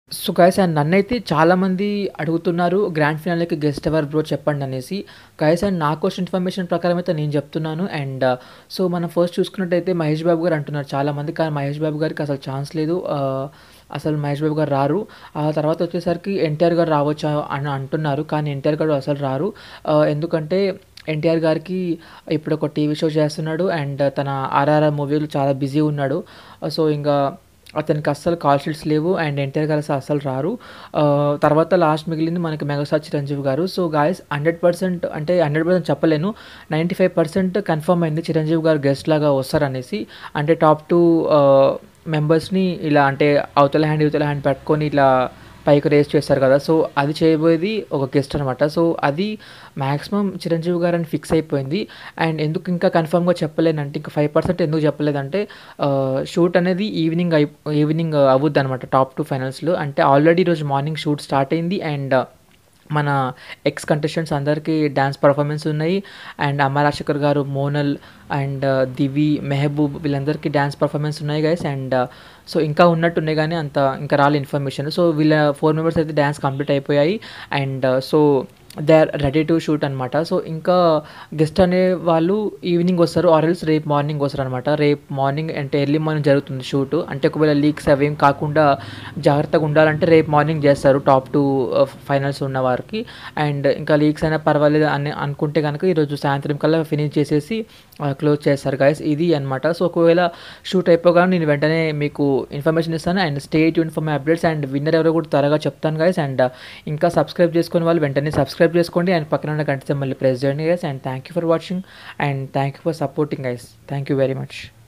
so guys and నన్నైతే చాలామంది అడుగుతున్నారు గ్రాండ్ ఫినాలేకి గెస్ట్ ఎవర్ బ్రో చెప్పండి అనేసి గైస్ అండ్ నాకు వచ్చిన ఇన్ఫర్మేషన్ ప్రకారం అయితే నేను చెప్తున్నాను అండ్ సో మనం ఫస్ట్ చూసుకున్నట్టయితే మహేష్ బాబు గారు అంటున్నారు చాలామంది కానీ మహేష్ బాబు గారికి అసలు ఛాన్స్ లేదు ఆ, అసలు మహేష్ బాబు గారు రారు ఆ తర్వాత వచ్చేసరికి ఎన్టీఆర్ గారు రావచ్చు అని అంటున్నారు కానీ ఎన్టీఆర్ గారు అసలు రారు ఆ, ఎందుకంటే ఎన్టీఆర్ గారికి ఇప్పుడు ఒక టీవీ షో చేస్తున్నాడు అండ్ తన ఆర్ఆర్ఆర్ మూవీలో చాలా బిజీ ఉన్నాడు సో ఇంకా అతనికి అస్సలు కాల్ షీట్స్ లేవు అండ్ ఎన్టీఆర్ గారు అసలు అస్సలు రారు ఆ, తర్వాత లాస్ట్ మిగిలింది మనకి megastar Chiranjeevi garu so guys hundred percent అంటే హండ్రెడ్ పర్సెంట్ చెప్పలేను నైంటీ ఫైవ్ పర్సెంట్ కన్ఫర్మ్ అయింది చిరంజీవి గారు గెస్ట్ లాగా వస్తారనేసి అంటే టాప్ టూ మెంబర్స్ని ఇలా అంటే అవతల హ్యాండ్ ఇవతల హ్యాండ్ పెట్టుకొని ఇట్లా పైకి రేస్ చేస్తారు కదా సో అది చేయబోయేది ఒక గెస్ట్ అనమాట సో అది మ్యాక్సిమం చిరంజీవి గారు అని ఫిక్స్ అయిపోయింది అండ్ ఎందుకు ఇంకా కన్ఫర్మ్గా చెప్పలేనంటే ఇంకా ఫైవ్ పర్సెంట్ ఎందుకు చెప్పలేదంటే షూట్ అనేది ఈవినింగ్ అయి ఈవినింగ్ అవుద్ది అనమాట టాప్ టూ ఫైనల్స్లో అంటే ఆల్రెడీ ఈరోజు మార్నింగ్ షూట్ స్టార్ట్ అయింది అండ్ మన ఎక్స్ కంటెస్టెంట్స్ అందరికీ డ్యాన్స్ పర్ఫార్మెన్స్ ఉన్నాయి అండ్ అమ్మ రాజశేఖర్ గారు మోనల్ అండ్ దివి మెహబూబ్ వీళ్ళందరికీ డ్యాన్స్ పర్ఫార్మెన్స్ ఉన్నాయి గైస్ అండ్ సో ఇంకా ఉన్నట్టున్నాయి కానీ అంత ఇంకా రాలే ఇన్ఫర్మేషన్ సో వీళ్ళ ఫోర్ మెంబర్స్ అయితే డ్యాన్స్ కంప్లీట్ అయిపోయాయి and so they are ready to shoot అనమాట సో ఇంకా గెస్ట్ అనే వాళ్ళు ఈవినింగ్ వస్తారు ఆర్ఎల్స్ రేపు మార్నింగ్ వస్తారు అనమాట రేపు మార్నింగ్ అంటే ఎర్లీ మార్నింగ్ జరుగుతుంది షూట్ అంటే ఒకవేళ లీక్స్ అవేం కాకుండా జాగ్రత్తగా ఉండాలంటే రేపు మార్నింగ్ చేస్తారు టాప్ టూ ఫైనల్స్ ఉన్న వారికి అండ్ ఇంకా లీక్స్ అయినా పర్వాలేదు అని అనుకుంటే కనుక ఈరోజు సాయంత్రం కల్లా ఫినిష్ చేసేసి క్లోజ్ చేస్తారు గైస్ ఇది అనమాట సో ఒకవేళ షూట్ అయిపోగానే నేను వెంటనే మీకు ఇన్ఫర్మేషన్ ఇస్తాను అండ్ స్టేట్ యూన్ for my updates and winner ఎవరో కూడా త్వరగా చెప్తాను గైస్ అండ్ ఇంకా సబ్స్క్రైబ్ చేసుకుని వాళ్ళు వెంటనే సబ్స్క్రైబ్ చేసుకోండి అండ్ పక్కన ఉన్న గంట మళ్ళీ ప్రెస్ చేయండి guys and thank you for watching and thank you for supporting guys thank you very much